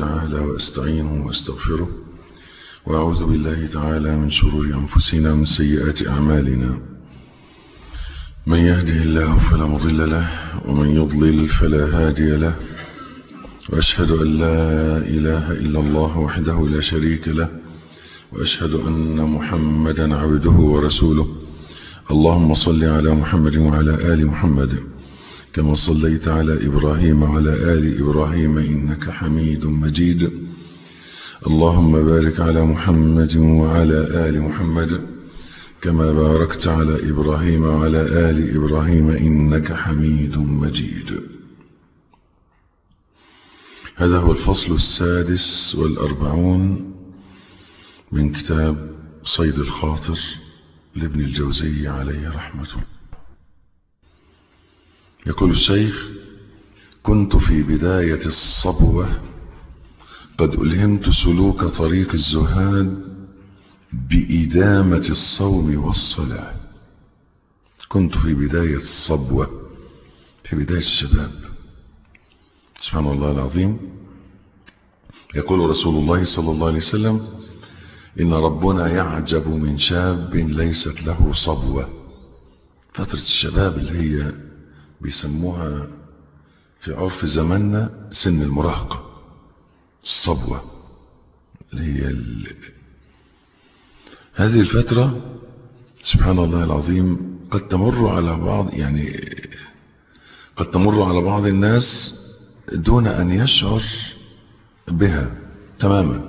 تعالى وأستعينه وأستغفره وأعوذ بالله تعالى من شرور أنفسنا ومن سيئات أعمالنا من يهده الله فلا مضل له ومن يضلل فلا هادي له وأشهد أن لا إله إلا الله وحده لا شريك له وأشهد أن محمدا عبده ورسوله اللهم صل على محمد وعلى آل محمد كما صليت على إبراهيم وعلى آل إبراهيم إنك حميد مجيد اللهم بارك على محمد وعلى آل محمد كما باركت على إبراهيم وعلى آل إبراهيم إنك حميد مجيد هذا هو الفصل السادس والأربعون من كتاب صيد الخاطر لابن الجوزي عليه رحمة الله يقول الشيخ كنت في بداية الصبوة قد ألهمت سلوك طريق الزهاد بإدامة الصوم والصلاة كنت في بداية الصبوة في بداية الشباب سبحان الله العظيم يقول رسول الله صلى الله عليه وسلم إن ربنا يعجب من شاب ليست له صبوة فترة الشباب اللي هي بيسموها في عرف زماننا سن المراهقة الصبوة اللي هي ال... هذه الفترة سبحان الله العظيم قد تمر على بعض يعني قد تمر على بعض الناس دون أن يشعر بها تماما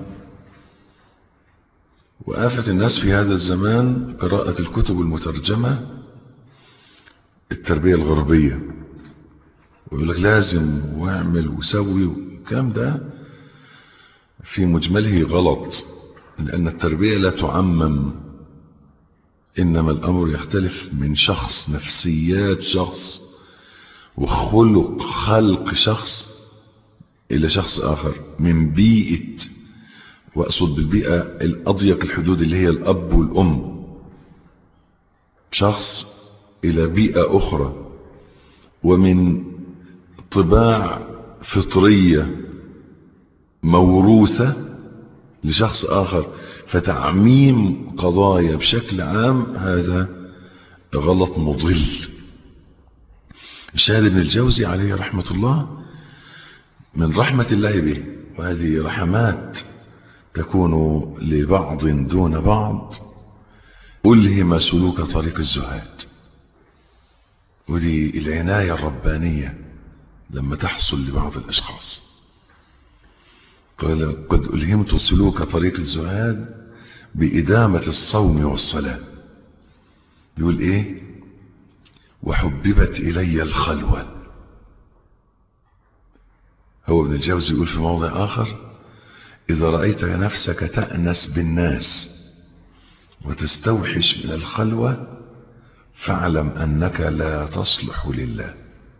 وآفة الناس في هذا الزمان قراءة الكتب المترجمة التربية الغربية ويقول لك لازم واعمل وسوي والكلام ده في مجمله غلط لأن التربية لا تعمم إنما الأمر يختلف من شخص نفسيات شخص وخلق خلق شخص إلى شخص آخر من بيئة وأقصد بالبيئة الأضيق الحدود اللي هي الأب والأم شخص إلى بيئة أخرى ومن طباع فطرية موروثة لشخص آخر فتعميم قضايا بشكل عام هذا غلط مضل الشاهد ابن الجوزي عليه رحمة الله من رحمة الله به وهذه رحمات تكون لبعض دون بعض ألهم سلوك طريق الزهاد ودي العناية الربانية لما تحصل لبعض الأشخاص قال قد ألهمت سلوك طريق الزهاد بإدامة الصوم والصلاة يقول إيه وحببت إلي الخلوة هو ابن الجوزي يقول في موضع آخر إذا رأيت نفسك تأنس بالناس وتستوحش من الخلوة فاعلم أنك لا تصلح لله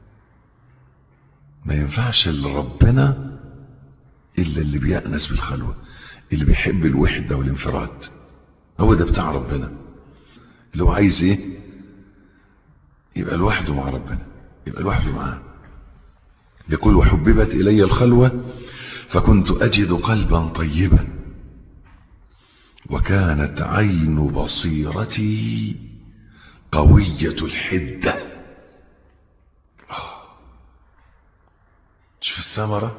ما ينفعش لربنا إلا اللي بيأنس بالخلوة اللي بيحب الوحدة والانفراد هو ده بتاع ربنا اللي هو عايز ايه يبقى لوحده مع ربنا يبقى لوحده معاه يقول وحببت إلي الخلوة فكنت أجد قلبا طيبا وكانت عين بصيرتي قوية الحدة شوف الثمرة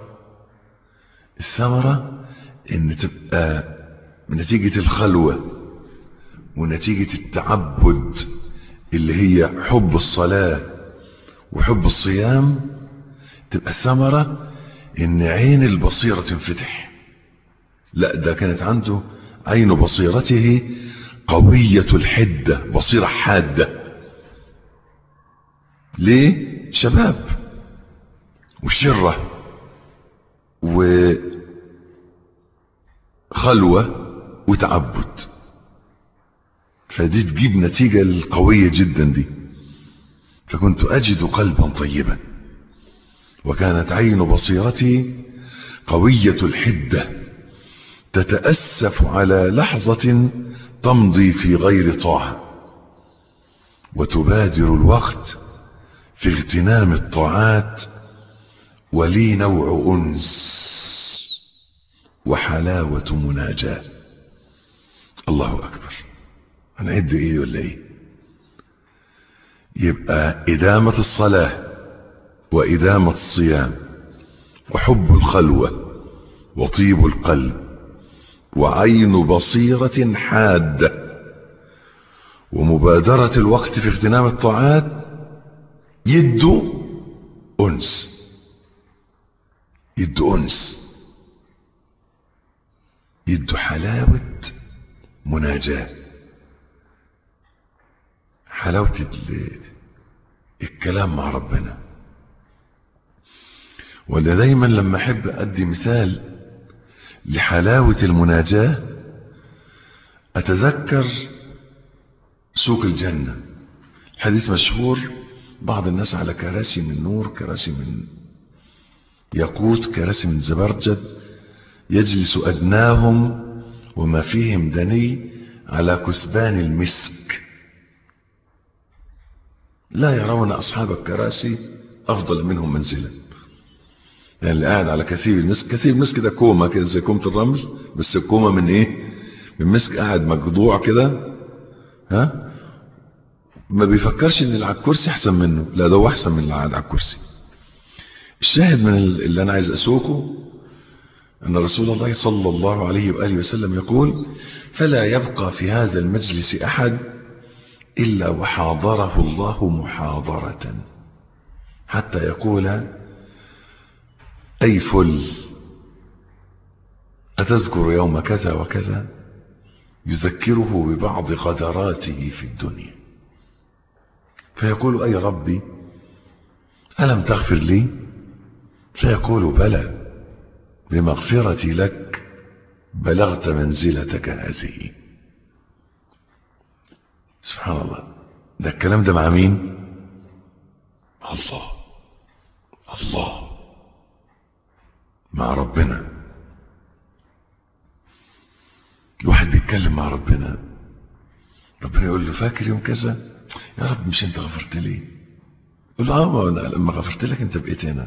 الثمرة ان تبقى نتيجة الخلوة ونتيجة التعبد اللي هي حب الصلاة وحب الصيام تبقى الثمرة ان عين البصيرة تنفتح لا ده كانت عنده عين بصيرته قوية الحدة بصيرة حادة ليه شباب وشرة وخلوة وتعبد فدي تجيب نتيجة القوية جدا دي فكنت أجد قلبا طيبا وكانت عين بصيرتي قوية الحدة تتأسف على لحظة تمضي في غير طاعة وتبادر الوقت في اغتنام الطاعات ولي نوع أنس وحلاوة مناجاة الله أكبر هنعد إيه ولا إيه يبقى إدامة الصلاة وإدامة الصيام وحب الخلوة وطيب القلب وعين بصيرة حادة ومبادرة الوقت في اغتنام الطاعات يدوا أنس يدوا أنس يدوا حلاوة مناجاة حلاوة الكلام مع ربنا ولا دايما لما احب ادي مثال لحلاوة المناجاة اتذكر سوق الجنة حديث مشهور بعض الناس على كراسي من نور كراسي من ياقوت كراسي من زبرجد يجلس أدناهم وما فيهم دني على كثبان المسك لا يرون أصحاب الكراسي أفضل منهم منزلا يعني اللي قاعد على كثير المسك كثير المسك ده كومة كده زي كومة الرمل بس الكومة من ايه من مسك قاعد مجضوع كده ها ما بيفكرش ان اللي على الكرسي احسن منه لا ده هو احسن من اللي قاعد على الكرسي الشاهد من اللي انا عايز اسوقه ان رسول الله صلى الله عليه واله وسلم يقول فلا يبقى في هذا المجلس احد الا وحاضره الله محاضره حتى يقول اي فل اتذكر يوم كذا وكذا يذكره ببعض غدراته في الدنيا فيقول أي ربي ألم تغفر لي فيقول بلى بمغفرتي لك بلغت منزلتك هذه سبحان الله ده الكلام ده مع مين الله الله مع ربنا الواحد بيتكلم مع ربنا ربنا يقول له فاكر يوم كذا يا رب مش انت غفرت لي يقول له اه أنا لما غفرت لك انت بقيت هنا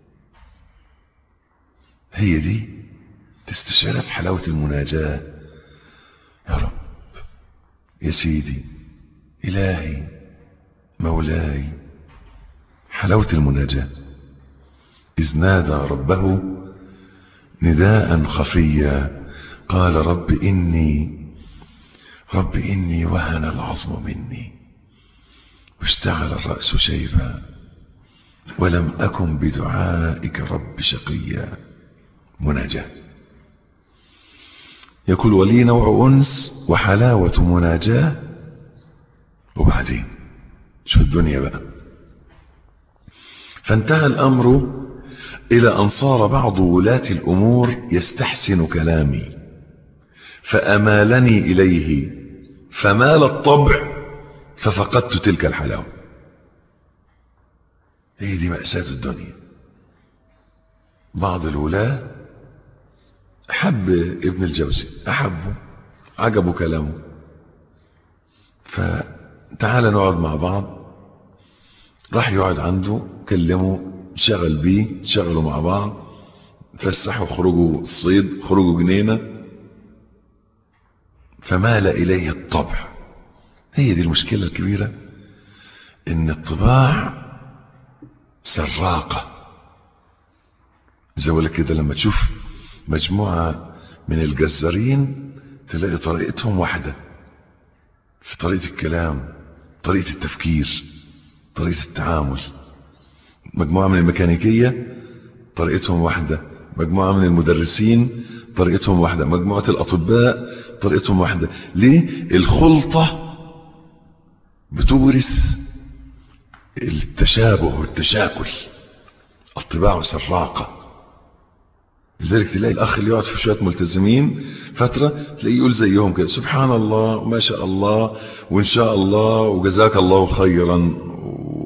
هي دي تستشعرها في حلاوة المناجاة يا رب يا سيدي إلهي مولاي حلاوة المناجاة إذ نادى ربه نداء خفيا قال رب إني رب إني وهن العظم مني واشتعل الرأس شيبا ولم أكن بدعائك رب شقيا مناجاة يقول ولي نوع أنس وحلاوة مناجاة وبعدين شو الدنيا بقى فانتهى الأمر إلى أن صار بعض ولاة الأمور يستحسن كلامي فأمالني إليه فمال الطبع ففقدت تلك الحلاوة هي دي مأساة الدنيا بعض الولاة أحب ابن الجوزي أحبه عجبه كلامه فتعال نقعد مع بعض راح يقعد عنده كلمه شغل بيه شغلوا مع بعض فسحوا خرجوا الصيد خرجوا جنينة فمال إليه الطبع هي دي المشكلة الكبيرة ان الطباع سراقة زي ولا كده لما تشوف مجموعة من الجزارين تلاقي طريقتهم واحدة في طريقة الكلام طريقة التفكير طريقة التعامل مجموعة من الميكانيكية طريقتهم واحدة مجموعة من المدرسين طريقتهم واحدة مجموعة الأطباء طريقتهم واحدة ليه الخلطة بتورث التشابه والتشاكل الطباع سراقة لذلك تلاقي الأخ اللي يقعد في شوية ملتزمين فترة تلاقيه يقول زيهم كده سبحان الله وما شاء الله وإن شاء الله وجزاك الله خيرا و...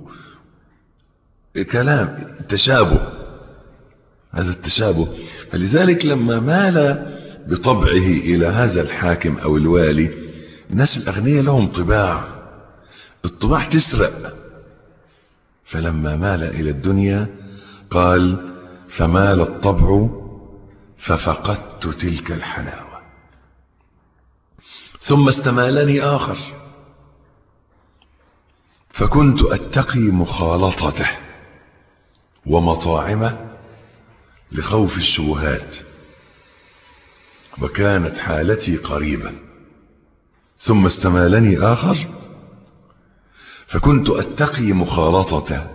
كلام تشابه هذا التشابه فلذلك لما مال بطبعه إلى هذا الحاكم أو الوالي الناس الأغنياء لهم طباع الطباع تسرق فلما مال إلى الدنيا قال فمال الطبع ففقدت تلك الحلاوة ثم استمالني آخر فكنت أتقي مخالطته ومطاعمه لخوف الشبهات وكانت حالتي قريبة ثم استمالني آخر فكنت أتقي مخالطته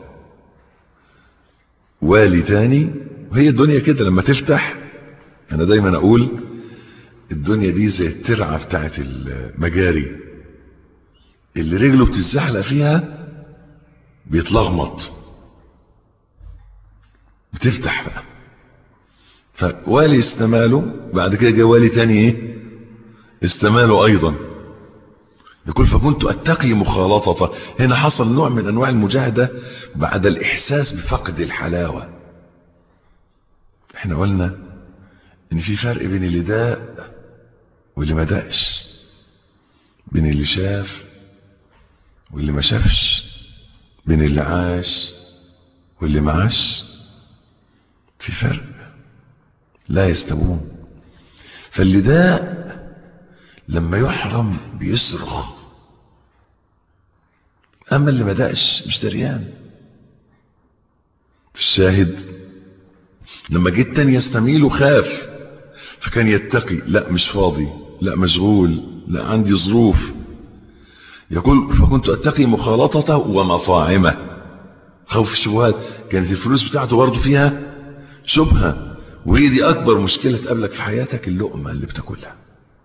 والي تاني وهي الدنيا كده لما تفتح أنا دايما أقول الدنيا دي زي الترعة بتاعت المجاري اللي رجله بتتزحلق فيها بيتلغمط بتفتح بقى فوالي استماله بعد كده جه والي تاني ايه استماله ايضا يقول فكنت اتقي مخالطته هنا حصل نوع من انواع المجاهدة بعد الاحساس بفقد الحلاوة احنا قلنا ان في فرق بين اللي داء واللي ما داقش بين اللي شاف واللي ما شافش بين اللي عاش واللي ما عاش في فرق لا يستوون فاللي داء لما يحرم بيصرخ اما اللي ما دقش مش دريان الشاهد لما جيت تاني يستميل خاف فكان يتقي لا مش فاضي لا مشغول لا عندي ظروف يقول فكنت اتقي مخالطته ومطاعمه خوف الشبهات كانت الفلوس بتاعته برضه فيها شبهه وهي دي اكبر مشكله تقابلك في حياتك اللقمه اللي بتاكلها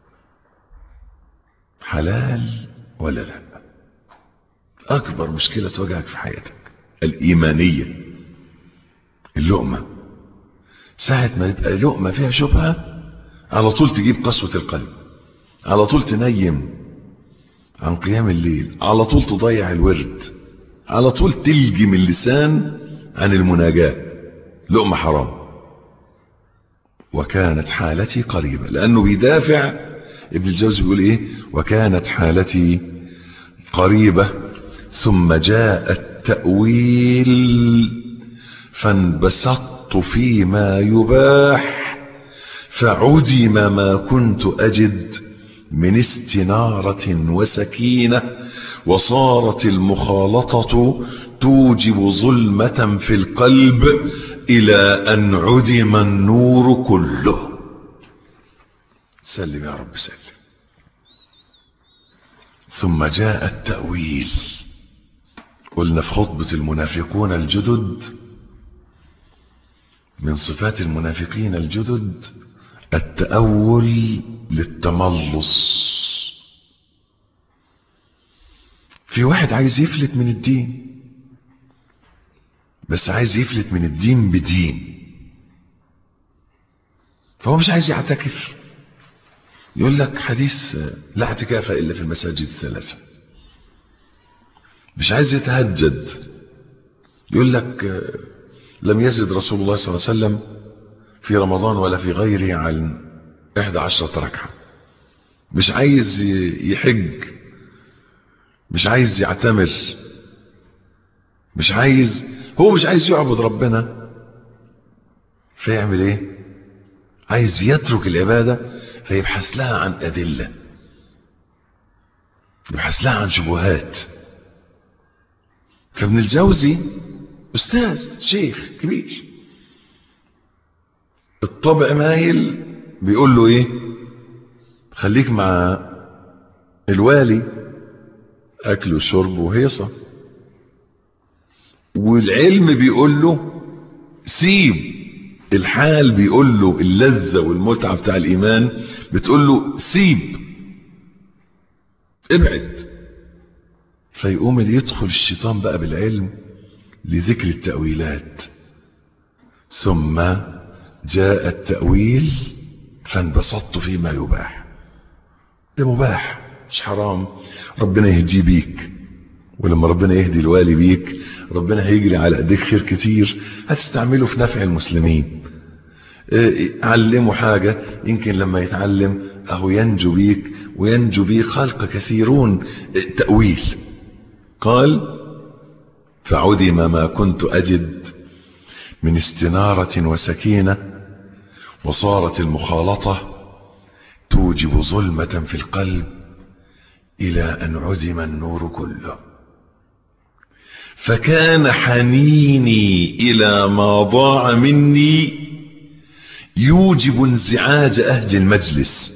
حلال ولا لا اكبر مشكله تواجهك في حياتك الايمانيه اللقمه ساعه ما يبقى لقمه فيها شبهه على طول تجيب قسوه القلب على طول تنيم عن قيام الليل على طول تضيع الورد على طول تلجم اللسان عن المناجاه لقمه حرام وكانت حالتي قريبة لأنه بيدافع ابن الجوزي بيقول إيه وكانت حالتي قريبة ثم جاء التأويل فانبسطت فيما يباح فعدم ما كنت أجد من استنارة وسكينة وصارت المخالطة توجب ظلمة في القلب إلى أن عدم النور كله سلم يا رب سلم ثم جاء التأويل قلنا في خطبة المنافقون الجدد من صفات المنافقين الجدد التأول للتملص في واحد عايز يفلت من الدين بس عايز يفلت من الدين بدين فهو مش عايز يعتكف يقول لك حديث لا اعتكاف الا في المساجد الثلاثه مش عايز يتهجد يقول لك لم يزد رسول الله صلى الله عليه وسلم في رمضان ولا في غيره عن إحدى عشرة ركعة مش عايز يحج مش عايز يعتمر مش عايز هو مش عايز يعبد ربنا فيعمل ايه عايز يترك العبادة فيبحث لها عن أدلة يبحث لها عن شبهات فابن الجوزي أستاذ شيخ كبير الطبع مايل بيقول له ايه خليك مع الوالي اكل وشرب وهيصة والعلم بيقول له سيب الحال بيقول له اللذة والمتعة بتاع الايمان بتقول له سيب ابعد فيقوم يدخل الشيطان بقى بالعلم لذكر التأويلات ثم جاء التأويل فانبسطت فيما يباح ده مباح مش حرام ربنا يهدي بيك ولما ربنا يهدي الوالي بيك ربنا هيجري على ايديك خير كتير هتستعمله في نفع المسلمين علمه حاجة يمكن لما يتعلم اهو ينجو بيك وينجو بيه خلق كثيرون تأويل قال فعدم ما كنت أجد من استنارة وسكينة وصارت المخالطة توجب ظلمة في القلب إلى أن عدم النور كله فكان حنيني إلى ما ضاع مني يوجب انزعاج أهل المجلس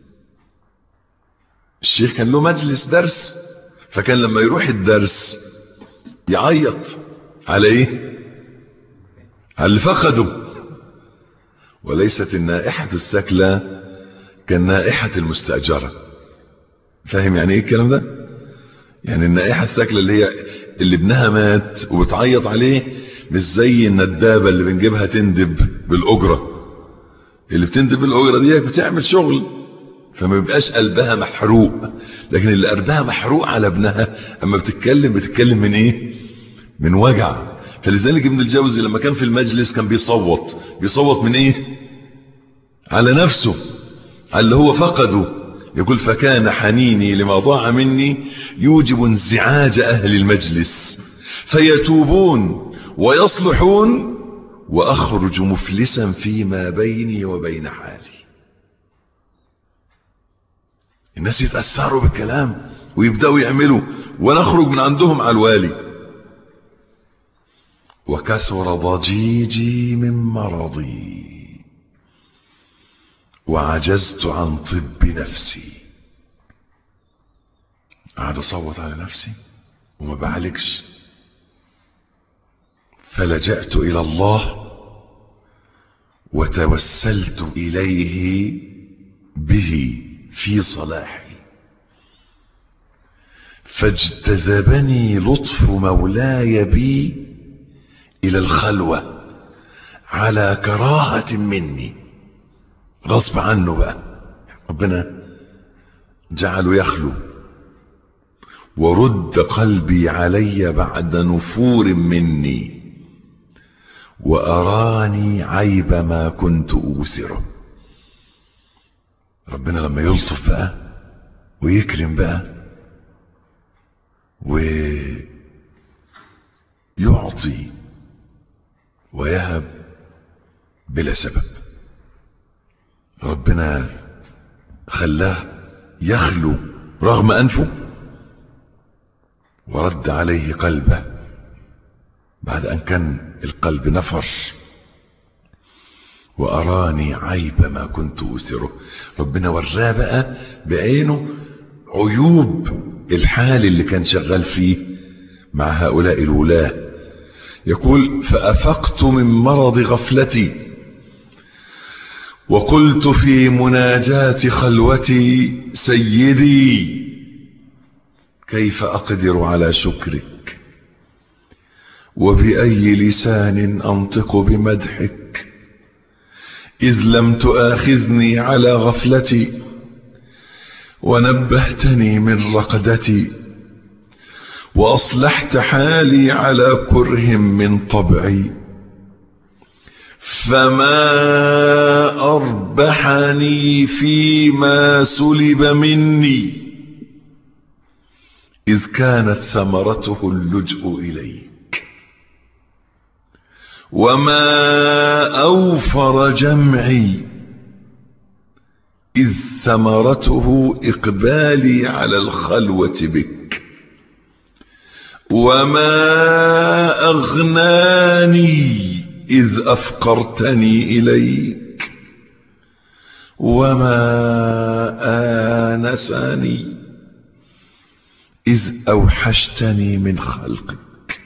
الشيخ كان له مجلس درس فكان لما يروح الدرس يعيط على ايه على اللي فقده وليست النائحة الثكلى كالنائحة المستأجرة فاهم يعني ايه الكلام ده يعني النائحة الثكلى اللي هي اللي ابنها مات وبتعيط عليه مش زي الندابة اللي بنجيبها تندب بالأجرة اللي بتندب بالأجرة دي بتعمل شغل فما بيبقاش قلبها محروق لكن اللي قلبها محروق على ابنها اما بتتكلم بتتكلم من ايه من وجع فلذلك ابن الجوزي لما كان في المجلس كان بيصوت بيصوت من ايه على نفسه على اللي هو فقده يقول فكان حنيني لما ضاع مني يوجب انزعاج اهل المجلس فيتوبون ويصلحون واخرج مفلسا فيما بيني وبين حالي الناس يتأثروا بالكلام ويبدأوا يعملوا ونخرج من عندهم على الوالي وكسر ضجيجي من مرضي وعجزت عن طب نفسي قاعد اصوت على نفسي وما بعالجش فلجأت الى الله وتوسلت اليه به في صلاحي فاجتذبني لطف مولاي بي الى الخلوة على كراهة مني غصب عنه بقى ربنا جعله يخلو ورد قلبي علي بعد نفور مني واراني عيب ما كنت اوثره ربنا لما يلطف بقى ويكرم بقى ويعطي ويهب بلا سبب ربنا خلاه يخلو رغم أنفه ورد عليه قلبه بعد أن كان القلب نفر وأراني عيب ما كنت أسره ربنا وراه بقى بعينه عيوب الحال اللي كان شغال فيه مع هؤلاء الولاة يقول فأفقت من مرض غفلتي وقلت في مناجاة خلوتي سيدي كيف أقدر على شكرك وبأي لسان أنطق بمدحك إذ لم تآخذني على غفلتي ونبهتني من رقدتي وأصلحت حالي على كره من طبعي فما أربحني فيما سلب مني إذ كانت ثمرته اللجوء إليك وما أوفر جمعي إذ ثمرته إقبالي على الخلوة بك وما أغناني إذ أفقرتني إليك وما آنسني إذ أوحشتني من خلقك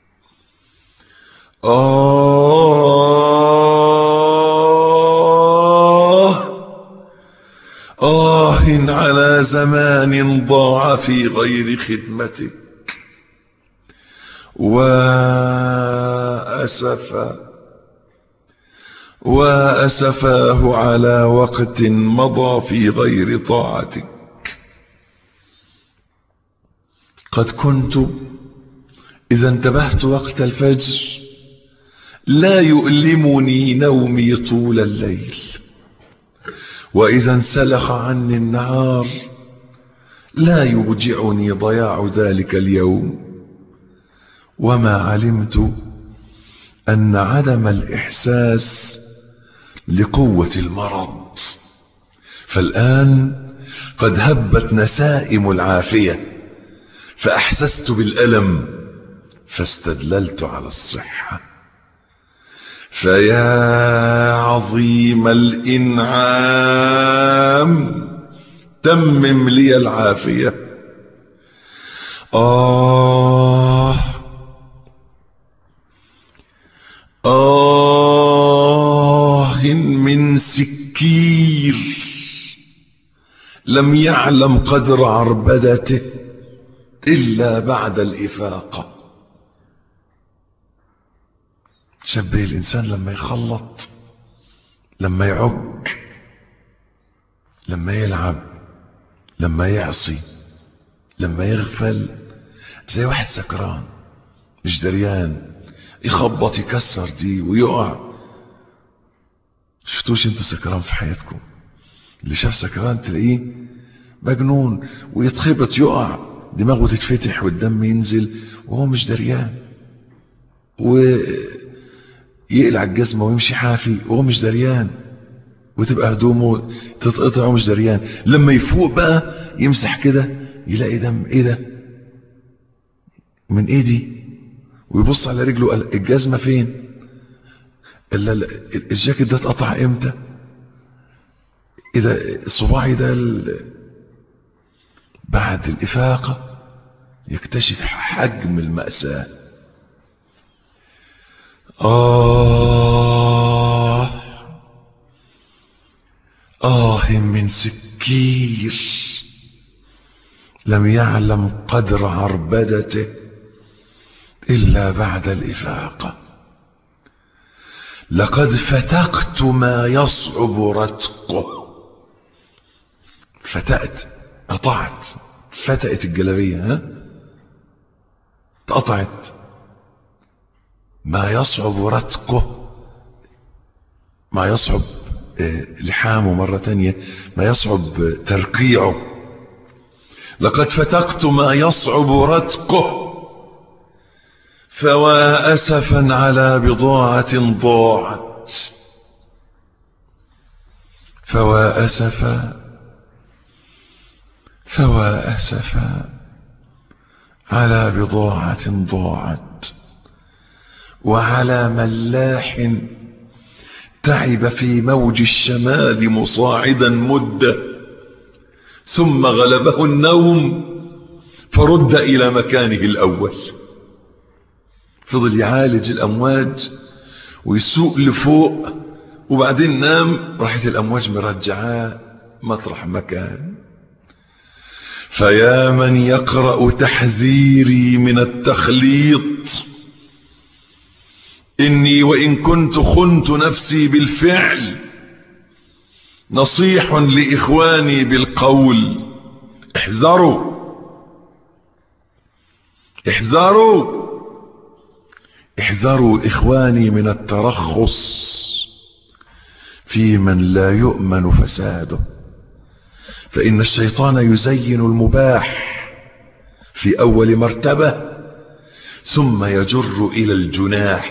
آه آه على زمان ضاع في غير خدمتك وأسفا وأسفاه على وقت مضى في غير طاعتك قد كنت إذا انتبهت وقت الفجر لا يؤلمني نومي طول الليل وإذا انسلخ عني النهار لا يوجعني ضياع ذلك اليوم وما علمت أن عدم الإحساس لقوة المرض فالآن قد هبت نسائم العافية فأحسست بالألم فاستدللت على الصحة فيا عظيم الإنعام تمم لي العافية آه آه من سكير لم يعلم قدر عربدته إلا بعد الإفاقة شبه الإنسان لما يخلط لما يعج لما يلعب لما يعصي لما يغفل زي واحد سكران مش دريان يخبط يكسر دي ويقع شفتوش انتوا سكران في حياتكم اللي شاف سكران تلاقيه مجنون ويتخبط يقع دماغه تتفتح والدم ينزل وهو مش دريان ويقلع الجزمة ويمشي حافي وهو مش دريان وتبقى هدومه تتقطع ومش دريان لما يفوق بقى يمسح كده يلاقي دم ايه ده من ايه دي ويبص على رجله الجزمة فين الا الجاكيت ده اتقطع امتى ايه ده صباعي ده ال... بعد الافاقة يكتشف حجم المأساة آه آه من سكير لم يعلم قدر عربدته إلا بعد الإفاقة لقد فتقت ما يصعب رتقه فتأت قطعت فتأت الجلبية ها اتقطعت ما يصعب رتقه ما يصعب لحامه مرة تانية ما يصعب ترقيعه لقد فتقت ما يصعب رتقه فوا أسفا على بضاعة ضاعت فوا أسفا فوا أسفا على بضاعة ضاعت وعلى ملاح تعب في موج الشمال مصاعدا مدة ثم غلبه النوم فرد إلى مكانه الأول فضل يعالج الأمواج ويسوق لفوق وبعدين نام راحت الأمواج مرجعاه مطرح مكان فيا من يقرأ تحذيري من التخليط إني وإن كنت خنت نفسي بالفعل نصيح لإخواني بالقول احذروا احذروا احذروا إخواني من الترخص في من لا يؤمن فساده فإن الشيطان يزين المباح في أول مرتبة ثم يجر إلى الجناح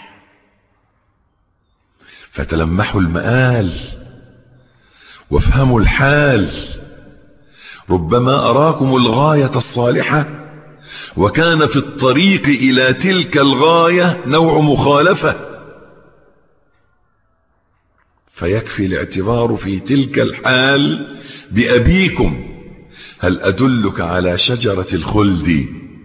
فتلمحوا المآل وافهموا الحال ربما أراكم الغاية الصالحة وكان في الطريق إلى تلك الغاية نوع مخالفة فيكفي الاعتبار في تلك الحال بأبيكم هل أدلك على شجرة الخلد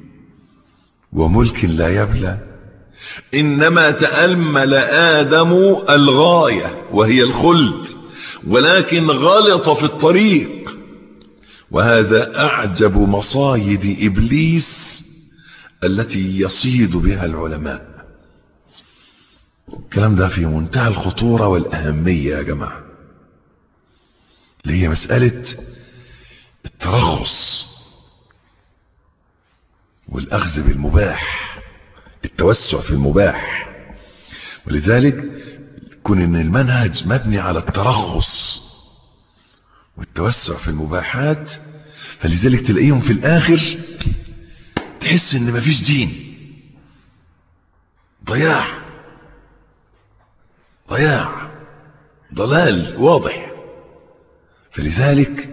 وملك لا يبلى إنما تأمل آدم الغاية وهي الخلد ولكن غلط في الطريق وهذا أعجب مصايد إبليس التي يصيد بها العلماء الكلام ده في منتهى الخطورة والأهمية يا جماعة اللي هي مسألة الترخص والأخذ بالمباح التوسع في المباح ولذلك يكون ان المنهج مبني على الترخص والتوسع في المباحات فلذلك تلاقيهم في الاخر تحس ان مفيش دين ضياع ضياع ضلال واضح فلذلك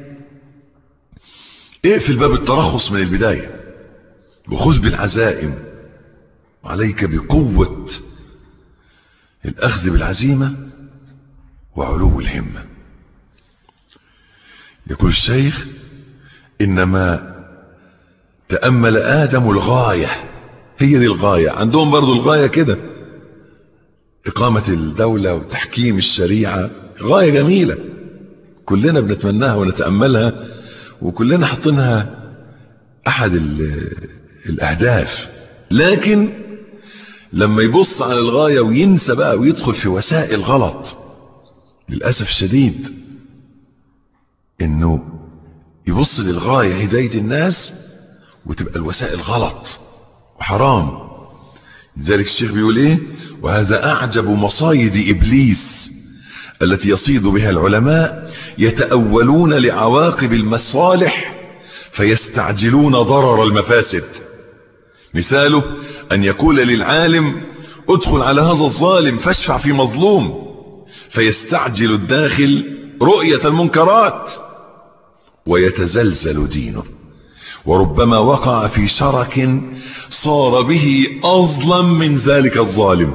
اقفل باب الترخص من البداية وخذ بالعزائم عليك بقوة الأخذ بالعزيمة وعلو الهمة يقول الشيخ إنما تأمل آدم الغاية هي دي الغاية عندهم برضو الغاية كده إقامة الدولة وتحكيم الشريعة غاية جميلة كلنا بنتمناها ونتأملها وكلنا حاطينها أحد الأهداف لكن لما يبص على الغاية وينسى بقى ويدخل في وسائل غلط للأسف الشديد إنه يبص للغاية هداية الناس وتبقى الوسائل غلط وحرام لذلك الشيخ بيقول ايه وهذا اعجب مصايد ابليس التي يصيد بها العلماء يتأولون لعواقب المصالح فيستعجلون ضرر المفاسد مثاله ان يقول للعالم ادخل على هذا الظالم فاشفع في مظلوم فيستعجل الداخل رؤية المنكرات ويتزلزل دينه وربما وقع في شرك صار به أظلم من ذلك الظالم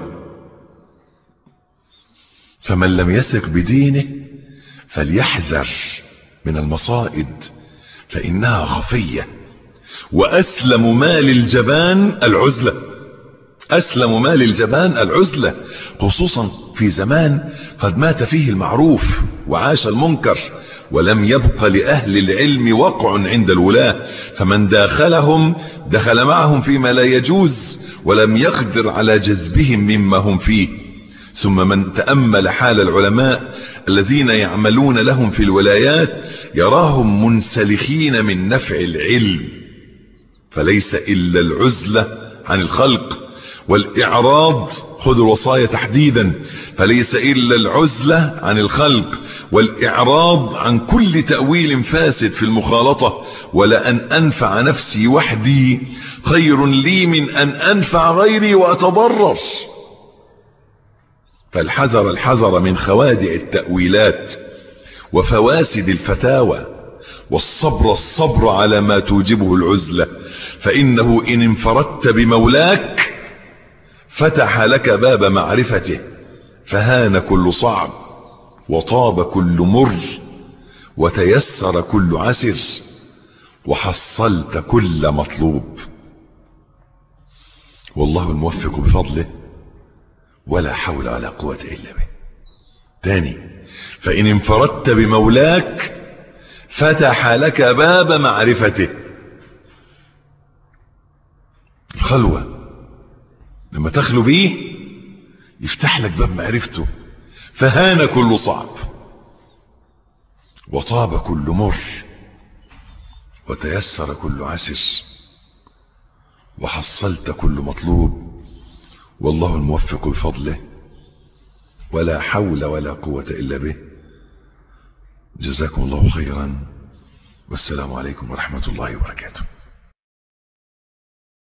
فمن لم يثق بدينه فليحذر من المصائد فإنها خفية وأسلم مال الجبان العزلة أسلم مال الجبان العزلة خصوصا في زمان قد مات فيه المعروف وعاش المنكر ولم يبق لأهل العلم وقع عند الولاة فمن داخلهم دخل معهم فيما لا يجوز ولم يقدر على جذبهم مما هم فيه ثم من تأمل حال العلماء الذين يعملون لهم في الولايات يراهم منسلخين من نفع العلم فليس إلا العزلة عن الخلق والإعراض خذ الوصايا تحديدا فليس إلا العزلة عن الخلق والإعراض عن كل تأويل فاسد في المخالطة ولا أن أنفع نفسي وحدي خير لي من أن أنفع غيري وأتضرر فالحذر الحذر من خوادع التأويلات وفواسد الفتاوى والصبر الصبر على ما توجبه العزلة فإنه إن انفردت بمولاك فتح لك باب معرفته فهان كل صعب وطاب كل مر وتيسر كل عسر وحصلت كل مطلوب والله الموفق بفضله ولا حول ولا قوة إلا به تاني فإن انفردت بمولاك فتح لك باب معرفته الخلوة لما تخلو بيه يفتح لك باب معرفته فهان كل صعب وطاب كل مر وتيسر كل عسر وحصلت كل مطلوب والله الموفق بفضله ولا حول ولا قوة إلا به جزاكم الله خيرا والسلام عليكم ورحمة الله وبركاته